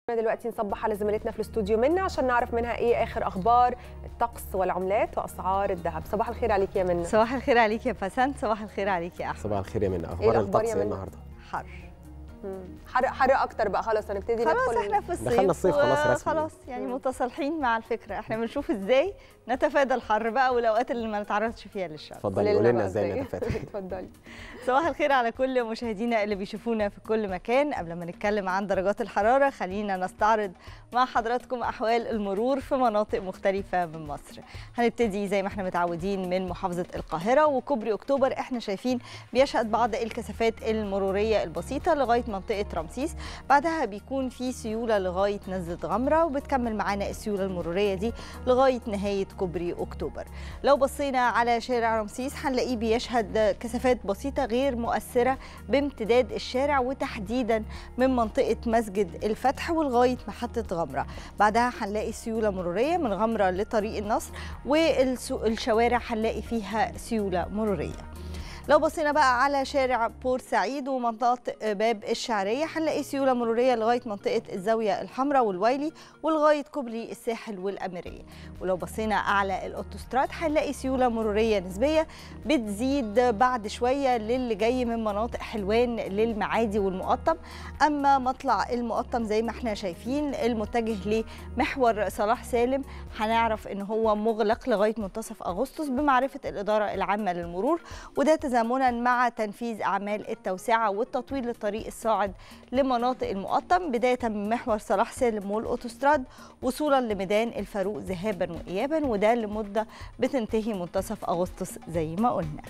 دلوقتي نصبح على زميلتنا في الاستوديو منا عشان نعرف منها ايه اخر اخبار الطقس والعملات واسعار الذهب صباح الخير عليك يا منا صباح الخير عليك يا بسنت صباح الخير عليك يا احمد صباح الخير يا منى إيه اخبار الأخبار الطقس يا ايه منى؟ النهارده حر مم. حر حر اكتر بقى خلاص هنبتدي خلاص ندخل احنا في الصيف دخلنا الصيف خلاص و- رسمي. خلاص يعني مم. متصالحين مع الفكره احنا بنشوف ازاي نتفادى الحر بقى والاوقات اللي ما نتعرضش فيها للشمس اتفضلي قولي لنا ازاي نتفادى اتفضلي صباح الخير على كل مشاهدينا اللي بيشوفونا في كل مكان قبل ما نتكلم عن درجات الحرارة خلينا نستعرض مع حضراتكم أحوال المرور في مناطق مختلفة من مصر هنبتدي زي ما احنا متعودين من محافظة القاهرة وكوبري أكتوبر احنا شايفين بيشهد بعض الكثافات المرورية البسيطة لغاية منطقة رمسيس بعدها بيكون في سيولة لغاية نزلة غمرة وبتكمل معانا السيولة المرورية دي لغاية نهاية كوبري أكتوبر لو بصينا على شارع رمسيس هنلاقيه بيشهد كثافات بسيطة غير مؤثرة بامتداد الشارع وتحديدا من منطقة مسجد الفتح ولغاية محطة غمرة بعدها هنلاقي سيولة مرورية من غمرة لطريق النصر والشوارع هنلاقي فيها سيولة مرورية لو بصينا بقى على شارع بورسعيد ومنطقة باب الشعرية هنلاقي سيولة مرورية لغاية منطقة الزاوية الحمراء والويلي ولغاية كوبري الساحل والأميرية ولو بصينا أعلى الأوتوستراد هنلاقي سيولة مرورية نسبية بتزيد بعد شوية للي جاي من مناطق حلوان للمعادي والمقطم أما مطلع المقطم زي ما احنا شايفين المتجه لمحور صلاح سالم هنعرف ان هو مغلق لغاية منتصف أغسطس بمعرفة الإدارة العامة للمرور وده تزامنا مع تنفيذ أعمال التوسعة والتطوير للطريق الصاعد لمناطق المقطم بداية من محور صلاح سالم والأوتوستراد وصولا لميدان الفاروق ذهابا وإيابا وده لمدة بتنتهي منتصف أغسطس زي ما قلنا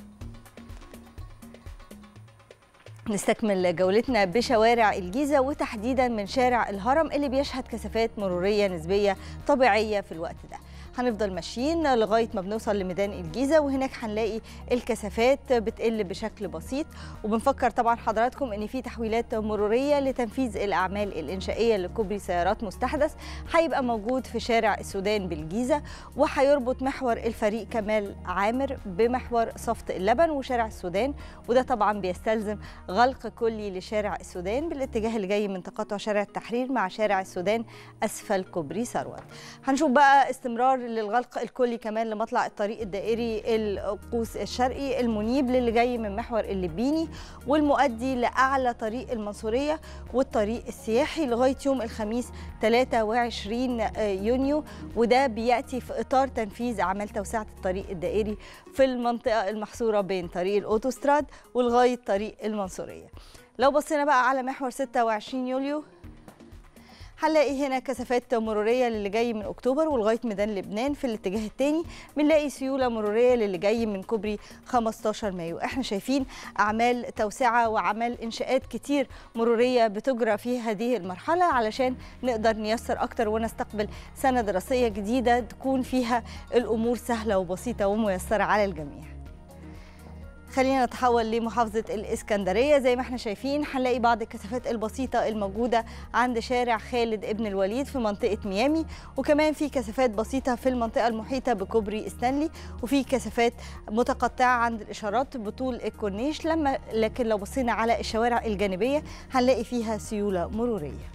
نستكمل جولتنا بشوارع الجيزة وتحديدا من شارع الهرم اللي بيشهد كثافات مرورية نسبية طبيعية في الوقت ده هنفضل ماشيين لغاية ما بنوصل لميدان الجيزة وهناك هنلاقي الكثافات بتقل بشكل بسيط وبنفكر طبعا حضراتكم ان في تحويلات مرورية لتنفيذ الأعمال الإنشائية لكوبري سيارات مستحدث هيبقى موجود في شارع السودان بالجيزة وهيربط محور الفريق كمال عامر بمحور صفت اللبن وشارع السودان وده طبعا بيستلزم غلق كلي لشارع السودان بالاتجاه اللي جاي من تقاطع شارع التحرير مع شارع السودان أسفل كوبري ثروت هنشوف بقى استمرار للغلق الكلي كمان لمطلع الطريق الدائري القوس الشرقي المنيب للي جاي من محور اللبيني والمؤدي لأعلى طريق المنصورية والطريق السياحي لغاية يوم الخميس 23 يونيو وده بيأتي في إطار تنفيذ أعمال توسعة الطريق الدائري في المنطقة المحصورة بين طريق الأوتوستراد ولغاية طريق المنصورية لو بصينا بقى على محور 26 يوليو هنلاقي هنا كثافات مروريه للي جاي من اكتوبر ولغايه ميدان لبنان في الاتجاه الثاني بنلاقي سيوله مروريه للي جاي من كوبري 15 مايو احنا شايفين اعمال توسعه واعمال انشاءات كتير مروريه بتجرى في هذه المرحله علشان نقدر نيسر اكتر ونستقبل سنه دراسيه جديده تكون فيها الامور سهله وبسيطه وميسره على الجميع خلينا نتحول لمحافظة الإسكندرية زي ما احنا شايفين هنلاقي بعض الكثافات البسيطة الموجودة عند شارع خالد ابن الوليد في منطقة ميامي وكمان في كثافات بسيطة في المنطقة المحيطة بكوبري ستانلي وفي كثافات متقطعة عند الإشارات بطول الكورنيش لما لكن لو بصينا على الشوارع الجانبية هنلاقي فيها سيولة مرورية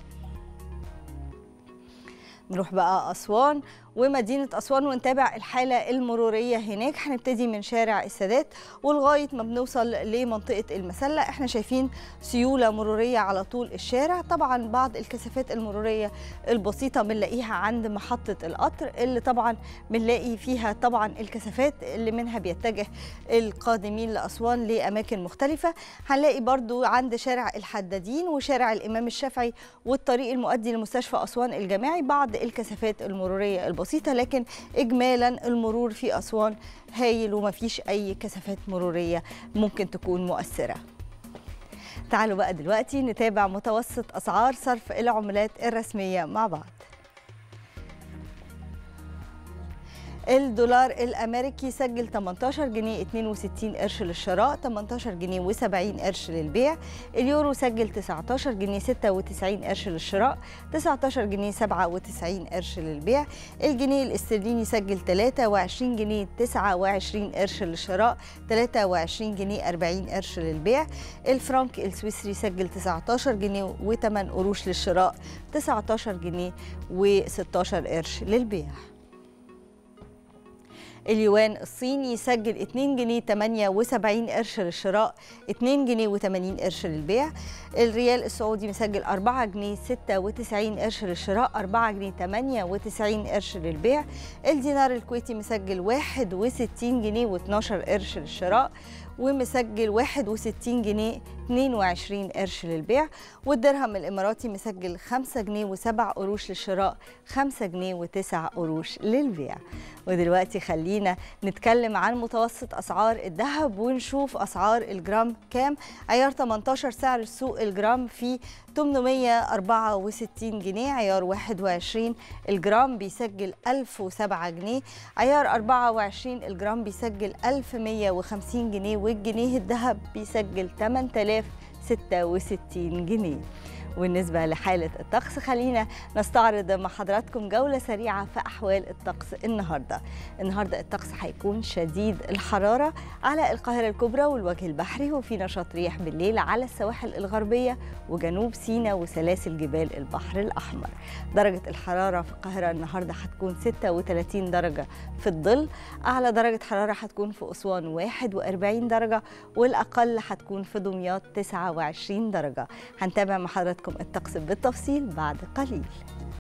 نروح بقى أسوان ومدينة أسوان ونتابع الحالة المرورية هناك هنبتدي من شارع السادات ولغاية ما بنوصل لمنطقة المسلة احنا شايفين سيولة مرورية على طول الشارع طبعا بعض الكثافات المرورية البسيطة بنلاقيها عند محطة القطر اللي طبعا بنلاقي فيها طبعا الكثافات اللي منها بيتجه القادمين لأسوان لأماكن مختلفة هنلاقي برضو عند شارع الحدادين وشارع الإمام الشافعي والطريق المؤدي لمستشفى أسوان الجامعي بعض الكثافات المرورية البسيطة لكن إجمالا المرور في أسوان هايل ومفيش أي كثافات مرورية ممكن تكون مؤثرة تعالوا بقى دلوقتي نتابع متوسط أسعار صرف العملات الرسمية مع بعض الدولار الامريكي سجل 18 جنيه 62 قرش للشراء 18 جنيه و70 قرش للبيع اليورو سجل 19 جنيه 96 قرش للشراء 19 جنيه 97 قرش للبيع الجنيه الاسترليني سجل 23 جنيه 29 قرش للشراء 23 جنيه 40 قرش للبيع الفرنك السويسري سجل 19 جنيه و8 قروش للشراء 19 جنيه و16 قرش للبيع اليوان الصيني سجل 2 جنيه 78 قرش للشراء 2 جنيه و80 قرش للبيع الريال السعودي مسجل 4 جنيه 96 قرش للشراء 4 جنيه 98 قرش للبيع الدينار الكويتي مسجل 61 جنيه و12 قرش للشراء ومسجل 61 جنيه 22 قرش للبيع والدرهم الإماراتي مسجل 5 جنيه و7 قروش للشراء 5 جنيه و9 قروش للبيع ودلوقتي خلينا نتكلم عن متوسط أسعار الذهب ونشوف أسعار الجرام كام عيار 18 سعر السوق الجرام في 864 جنيه عيار 21 الجرام بيسجل 1007 جنيه عيار 24 الجرام بيسجل 1150 جنيه والجنيه الذهب بيسجل 8066 جنيه وبالنسبة لحالة الطقس خلينا نستعرض مع حضراتكم جولة سريعة في أحوال الطقس النهاردة النهاردة الطقس هيكون شديد الحرارة على القاهرة الكبرى والوجه البحري وفي نشاط رياح بالليل على السواحل الغربية وجنوب سيناء وسلاسل جبال البحر الأحمر درجة الحرارة في القاهرة النهاردة هتكون 36 درجة في الظل أعلى درجة حرارة هتكون في أسوان 41 درجة والأقل هتكون في دمياط 29 درجة هنتابع مع حضراتكم الطقس بالتفصيل بعد قليل